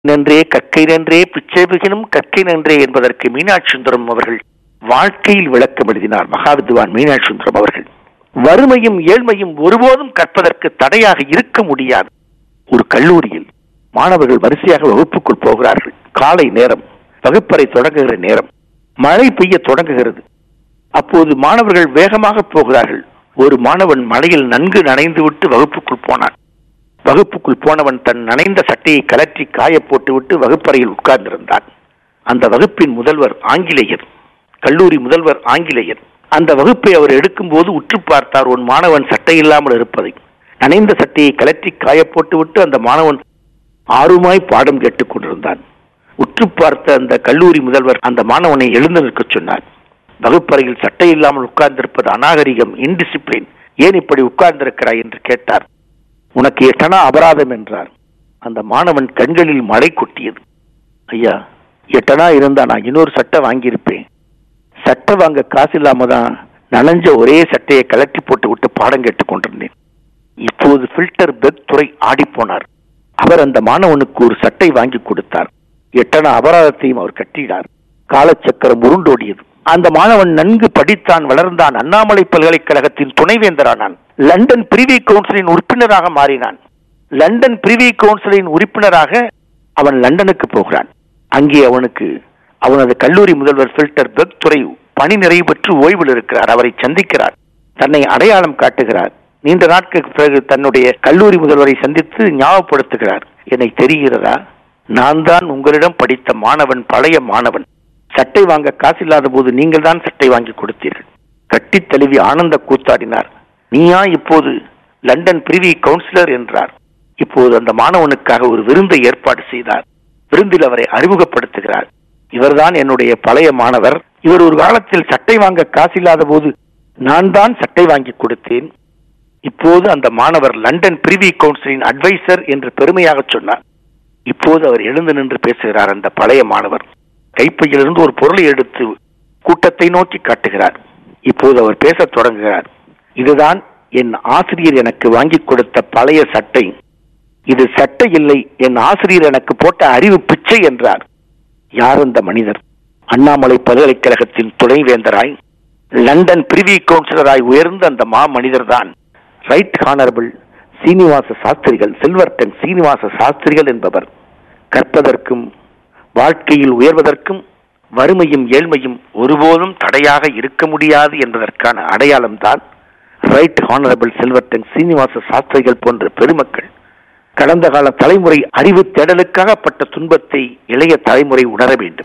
நன்றே கற்கை நன்றே பிச்சை பிகினும் கற்கை நன்றே என்பதற்கு மீனாட்சி சுந்தரம் அவர்கள் வாழ்க்கையில் விளக்கம் எழுதினார் மகாவித்வான் மீனாட்சி சுந்தரம் அவர்கள் வறுமையும் ஏழ்மையும் ஒருபோதும் கற்பதற்கு தடையாக இருக்க முடியாது ஒரு கல்லூரியில் மாணவர்கள் வரிசையாக வகுப்புக்குள் போகிறார்கள் காலை நேரம் வகுப்பறை தொடங்குகிற நேரம் மழை பெய்ய தொடங்குகிறது அப்போது மாணவர்கள் வேகமாக போகிறார்கள் ஒரு மாணவன் மழையில் நன்கு நனைந்து விட்டு வகுப்புக்குள் போனான் வகுப்புக்குள் போனவன் தன் நனைந்த சட்டையை கலற்றி காய போட்டுவிட்டு வகுப்பறையில் உட்கார்ந்திருந்தான் அந்த வகுப்பின் முதல்வர் ஆங்கிலேயர் கல்லூரி முதல்வர் ஆங்கிலேயர் அந்த வகுப்பை அவர் எடுக்கும்போது உற்று பார்த்தார் ஒரு மாணவன் சட்டை இல்லாமல் இருப்பதை நனைந்த சட்டையை கலற்றி காய போட்டுவிட்டு அந்த மாணவன் ஆறுமாய் பாடம் கேட்டுக் கொண்டிருந்தான் உற்று பார்த்த அந்த கல்லூரி முதல்வர் அந்த மாணவனை எழுந்து நிற்கச் சொன்னார் வகுப்பறையில் சட்டை இல்லாமல் உட்கார்ந்திருப்பது அநாகரிகம் இன்டிசிப்ளின் ஏன் இப்படி உட்கார்ந்திருக்கிறாய் என்று கேட்டார் உனக்கு எட்டனா அபராதம் என்றார் அந்த மாணவன் கண்களில் மழை கொட்டியது ஐயா எட்டனா இருந்தா நான் இன்னொரு சட்டை வாங்கியிருப்பேன் சட்டை வாங்க காசு இல்லாம தான் நனைஞ்ச ஒரே சட்டையை கலட்டி போட்டு விட்டு பாடம் கேட்டுக் கொண்டிருந்தேன் இப்போது ஃபில்டர் பெக் துறை ஆடி போனார் அவர் அந்த மாணவனுக்கு ஒரு சட்டை வாங்கி கொடுத்தார் எட்டனா அபராதத்தையும் அவர் கட்டினார் காலச்சக்கரம் உருண்டோடியது அந்த மாணவன் நன்கு படித்தான் வளர்ந்தான் அண்ணாமலை பல்கலைக்கழகத்தின் துணைவேந்தரானான் லண்டன் பிரிவி கவுன்சிலின் உறுப்பினராக மாறினான் லண்டன் பிரிவி கவுன்சிலின் உறுப்பினராக அவன் லண்டனுக்கு போகிறான் அங்கே அவனுக்கு அவனது கல்லூரி முதல்வர் ஃபில்டர் பெக் துறை பணி நிறைவு பெற்று ஓய்வில் இருக்கிறார் அவரை சந்திக்கிறார் தன்னை அடையாளம் காட்டுகிறார் நீண்ட நாட்களுக்கு பிறகு தன்னுடைய கல்லூரி முதல்வரை சந்தித்து ஞாபகப்படுத்துகிறார் என்னை தெரிகிறதா நான் தான் உங்களிடம் படித்த மாணவன் பழைய மாணவன் சட்டை வாங்க காசு இல்லாத போது நீங்கள் தான் சட்டை வாங்கி கொடுத்தீர்கள் கட்டித் தழுவி ஆனந்த கூத்தாடினார் நீயா இப்போது லண்டன் பிரிவி கவுன்சிலர் என்றார் இப்போது அந்த மாணவனுக்காக ஒரு விருந்தை ஏற்பாடு செய்தார் விருந்தில் அவரை அறிமுகப்படுத்துகிறார் இவர்தான் என்னுடைய பழைய மாணவர் இவர் ஒரு காலத்தில் சட்டை வாங்க காசு இல்லாத போது நான் தான் சட்டை வாங்கி கொடுத்தேன் இப்போது அந்த மாணவர் லண்டன் பிரிவி கவுன்சிலின் அட்வைசர் என்று பெருமையாக சொன்னார் இப்போது அவர் எழுந்து நின்று பேசுகிறார் அந்த பழைய மாணவர் கைப்பையிலிருந்து ஒரு பொருளை எடுத்து கூட்டத்தை நோக்கி காட்டுகிறார் இப்போது அவர் பேசத் தொடங்குகிறார் இதுதான் என் ஆசிரியர் எனக்கு வாங்கி கொடுத்த பழைய சட்டை இது சட்டை இல்லை என் ஆசிரியர் எனக்கு போட்ட அறிவு பிச்சை என்றார் யார் அந்த மனிதர் அண்ணாமலை பல்கலைக்கழகத்தின் துணைவேந்தராய் லண்டன் பிரிவி கவுன்சிலராய் உயர்ந்த அந்த மா மனிதர் தான் ரைட் ஹானரபிள் சீனிவாச சாஸ்திரிகள் சில்வர்டன் சீனிவாச சாஸ்திரிகள் என்பவர் கற்பதற்கும் வாழ்க்கையில் உயர்வதற்கும் வறுமையும் ஏழ்மையும் ஒருபோதும் தடையாக இருக்க முடியாது என்பதற்கான அடையாளம்தான் ரைட் ஹானரபிள் சில்வர்டன் சீனிவாச சாஸ்திரிகள் போன்ற பெருமக்கள் கடந்த கால தலைமுறை அறிவு தேடலுக்காக பட்ட துன்பத்தை இளைய தலைமுறை உணர வேண்டும்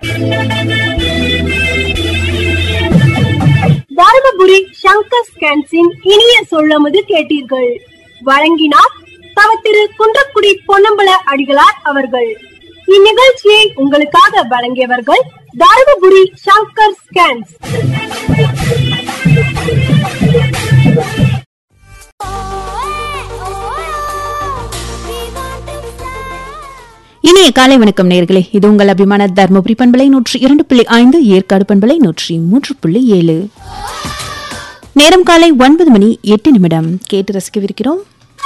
தருமபுரி சங்கர் ஸ்கேன்ஸின் இனிய சொல்லமுது கேட்டீர்கள் வழங்கினார் தவ திரு குன்றக்குடி பொன்னம்பல அடிகளார் அவர்கள் இந்நிகழ்ச்சியை உங்களுக்காக வழங்கியவர்கள் தருமபுரி சங்கர் ஸ்கேன்ஸ் இனிய காலை வணக்கம் நேர்களே இது உங்கள் அபிமான தர்மபுரி பண்பலை நூற்றி இரண்டு புள்ளி ஐந்து ஏற்காடு பண்பலை நூற்றி மூன்று புள்ளி ஏழு நேரம் காலை ஒன்பது மணி எட்டு நிமிடம் கேட்டு ரசிக்கவிருக்கிறோம்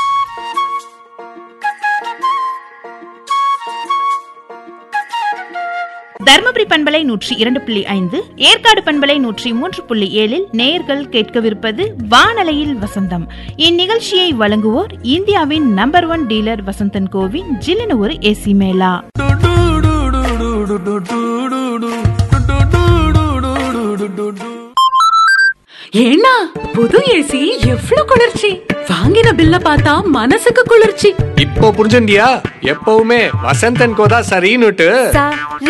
தர்மபுரி பண்பலை நூற்றி இரண்டு புள்ளி ஐந்து ஏற்காடு பண்பலை நூற்றி மூன்று புள்ளி ஏழில் நேயர்கள் கேட்கவிருப்பது வானலையில் வசந்தம் இந்நிகழ்ச்சியை வழங்குவோர் இந்தியாவின் நம்பர் ஒன் டீலர் வசந்தன் கோவின் ஜில்லுனு ஒரு ஏசி மேளா ஏன்னா புது ஏசி எவ்வளவு குளிர்ச்சி வாங்கின பில்ல பார்த்தா மனசுக்கு குளிர்ச்சி இப்போ புரிஞ்சுண்டியா எப்பவுமே வசந்தன் கோதா சரின்னுட்டு